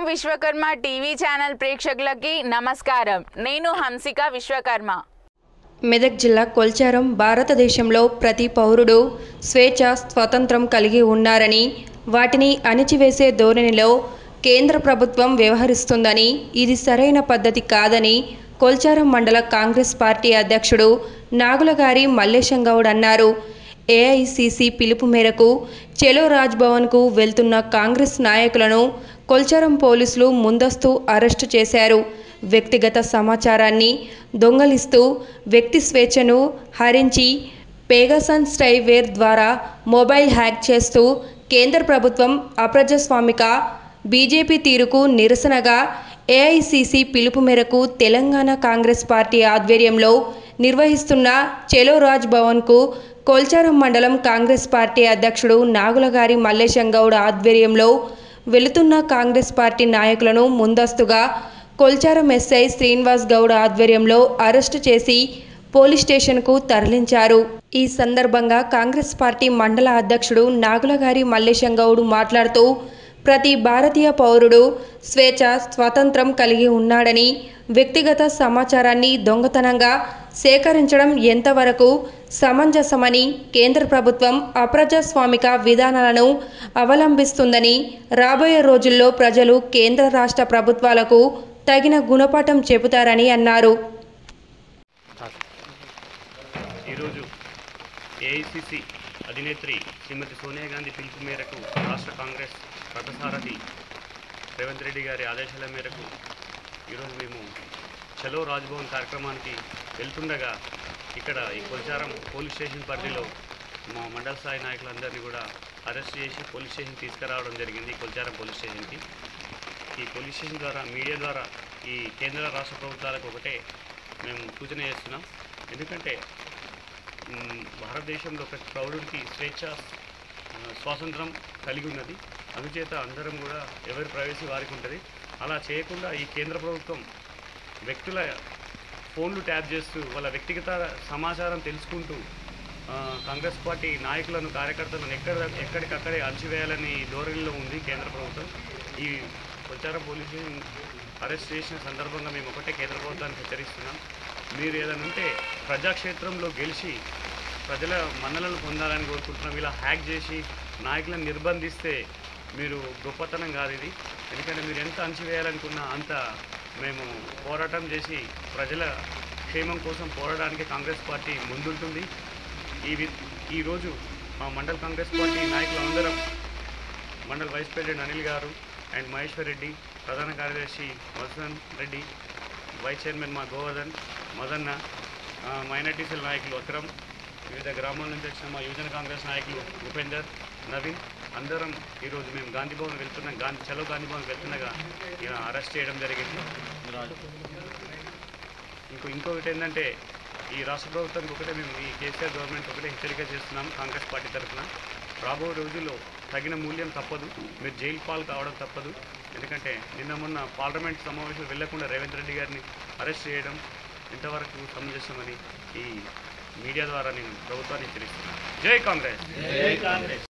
Vishwakarma TV channel ప్రేక్షకులకి నమస్కారం నేను హంసిక విశ్వకర్మ మెదక్ జిల్లా కొల్చారం భారతదేశంలో ప్రతి పౌరుడు స్వేచ్ఛ స్వాతంత్రం కలిగి ఉన్నారని వాటిని అణిచివేసే ధోరణిలో కేంద్ర ప్రభుత్వం వ్యవహరిస్తుందని ఇది సరైన పద్ధతి కాదని కొల్చారం మండల కాంగ్రెస్ పార్టీ అధ్యక్షుడు నాగులగారి మల్లేశం గౌడ్ అన్నారు ఏఐసిసి పిలుపు మేరకు చెలో రాజ్భవన్కు వెళ్తున్న కాంగ్రెస్ నాయకులను కొల్చారం పోలీసులు ముందస్తు అరెస్టు చేశారు వ్యక్తిగత సమాచారాన్ని దొంగలిస్తూ వ్యక్తి స్వేచ్ఛను హరించి పేగసన్ స్టైవేర్ ద్వారా మొబైల్ హ్యాక్ చేస్తూ కేంద్ర ప్రభుత్వం అప్రజాస్వామిక బీజేపీ తీరుకు నిరసనగా ఏఐసిసి పిలుపు మేరకు తెలంగాణ కాంగ్రెస్ పార్టీ ఆధ్వర్యంలో నిర్వహిస్తున్న చెలో రాజ్ భవన్కు కోల్చారం మండలం కాంగ్రెస్ పార్టీ అధ్యక్షుడు నాగులగారి మల్లేశం గౌడ్ ఆధ్వర్యంలో వెళుతున్న కాంగ్రెస్ పార్టీ నాయకులను ముందస్తుగా కొల్చారం ఎస్ఐ శ్రీనివాస్ గౌడ్ ఆధ్వర్యంలో అరెస్టు చేసి పోలీస్ స్టేషన్కు తరలించారు ఈ సందర్భంగా కాంగ్రెస్ పార్టీ మండల అధ్యక్షుడు నాగులగారి మల్లేశం గౌడ్ మాట్లాడుతూ ప్రతి భారతీయ పౌరుడు స్వేచ్ఛ స్వాతంత్రం కలిగి ఉన్నాడని వ్యక్తిగత సమాచారాన్ని దొంగతనంగా సేకరించడం ఎంతవరకు సమంజసమని కేంద్ర ప్రభుత్వం అప్రజాస్వామిక విధానాలను అవలంబిస్తుందని రాబోయే రోజుల్లో ప్రజలు కేంద్ర రాష్ట్ర ప్రభుత్వాలకు తగిన గుణపాఠం చెబుతారని అన్నారు ఈరోజు ఏఐసిసి అధినేత్రి శ్రీమతి సోనియా గాంధీ పిలుపు మేరకు రాష్ట్ర కాంగ్రెస్ రథసారథి రేవంత్ రెడ్డి గారి ఆదేశాల మేరకు ఈరోజు మేము చలో రాజ్భవన్ కార్యక్రమానికి వెళ్తుండగా ఇక్కడ ఈ కొల్చారం పోలీస్ స్టేషన్ పరిధిలో మా మండల స్థాయి నాయకులందరినీ కూడా అరెస్ట్ చేసి పోలీస్ స్టేషన్ తీసుకురావడం జరిగింది కొల్చారం పోలీస్ స్టేషన్కి ఈ పోలీస్ స్టేషన్ ద్వారా మీడియా ద్వారా ఈ కేంద్ర రాష్ట్ర ప్రభుత్వాలకు ఒకటే మేము సూచన చేస్తున్నాం ఎందుకంటే మ్, భారతదేశంలో ప్రతి పౌరుడికి స్వేచ్ఛ ఆ, స్వాతంత్రం కలిగి ఉన్నది అందుచేత అందరం కూడా ఎవరి ప్రైవసీ వారికి ఉంటుంది అలా చేయకుండా ఈ కేంద్ర ప్రభుత్వం వ్యక్తుల ఫోన్లు ట్యాప్ చేస్తూ వాళ్ళ వ్యక్తిగత సమాచారం తెలుసుకుంటూ ఆ, కాంగ్రెస్ పార్టీ నాయకులను కార్యకర్తలను ఎక్కడ ఎక్కడికక్కడే అణచివేయాలని ధోరణిలో ఉంది కేంద్ర ప్రభుత్వం ఈ కొచ్చారం పోలీసు అరెస్ట్ చేసిన సందర్భంగా మేము ఒకటే కేంద్ర ప్రభుత్వానికి హెచ్చరిస్తున్నాం మీరు ఏదైనా ఉంటే ప్రజాక్షేత్రంలో గెలిచి ప్రజల మన్నలను పొందాలని కోరుకుంటున్నాం ఇలా హ్యాక్ చేసి నాయకులను నిర్బంధిస్తే మీరు గొప్పతనం కాదు ఇది ఎందుకంటే మీరు ఎంత అణచివేయాలనుకున్నా అంత మేము పోరాటం చేసి ప్రజల క్షేమం కోసం పోరాడడానికి కాంగ్రెస్ పార్టీ ముందుంటుంది ఈ వి- ఈరోజు మా మండల కాంగ్రెస్ పార్టీ నాయకులందరం మండల వైస్ ప్రెసిడెంట్ అనిల్ గారు అండ్ మహేశ్వర్ రెడ్డి ప్రధాన కార్యదర్శి మధుసూదన్ రెడ్డి వైస్ చైర్మన్ మా గోవర్ధన్ మదన్న ఆ, మైనార్టీ సెల్ నాయకులు అక్రమ్ వివిధ గ్రామాల నుంచి వచ్చిన మా యువజన కాంగ్రెస్ నాయకులు ఉపేందర్ నవీన్ అందరం ఈరోజు మేము గాంధీ భవన్ వెళ్తున్నాం గాంధీ చలో గాంధీ భవన్ వెళ్తుండగా ఇక అరెస్ట్ చేయడం జరిగింది ఇంకో ఇంకొకటి ఏంటంటే ఈ రాష్ట్ర ప్రభుత్వానికి ఒకటే మేము ఈ కేసీఆర్ గవర్నమెంట్ ఒకటే హెచ్చరిక చేస్తున్నాం కాంగ్రెస్ పార్టీ తరఫున రాబో రోజుల్లో తగిన మూల్యం తప్పదు మీరు జైలు పాలు కావడం తప్పదు ఎందుకంటే నిన్న మొన్న పార్లమెంట్ సమావేశం వెళ్లకుండా రేవంత్ రెడ్డి గారిని అరెస్ట్ చేయడం ఇంతవరకు సమంజసమని ఈ మీడియా ద్వారా నేను ప్రభుత్వాన్ని హెచ్చరిస్తున్నాను జై కాంగ్రెస్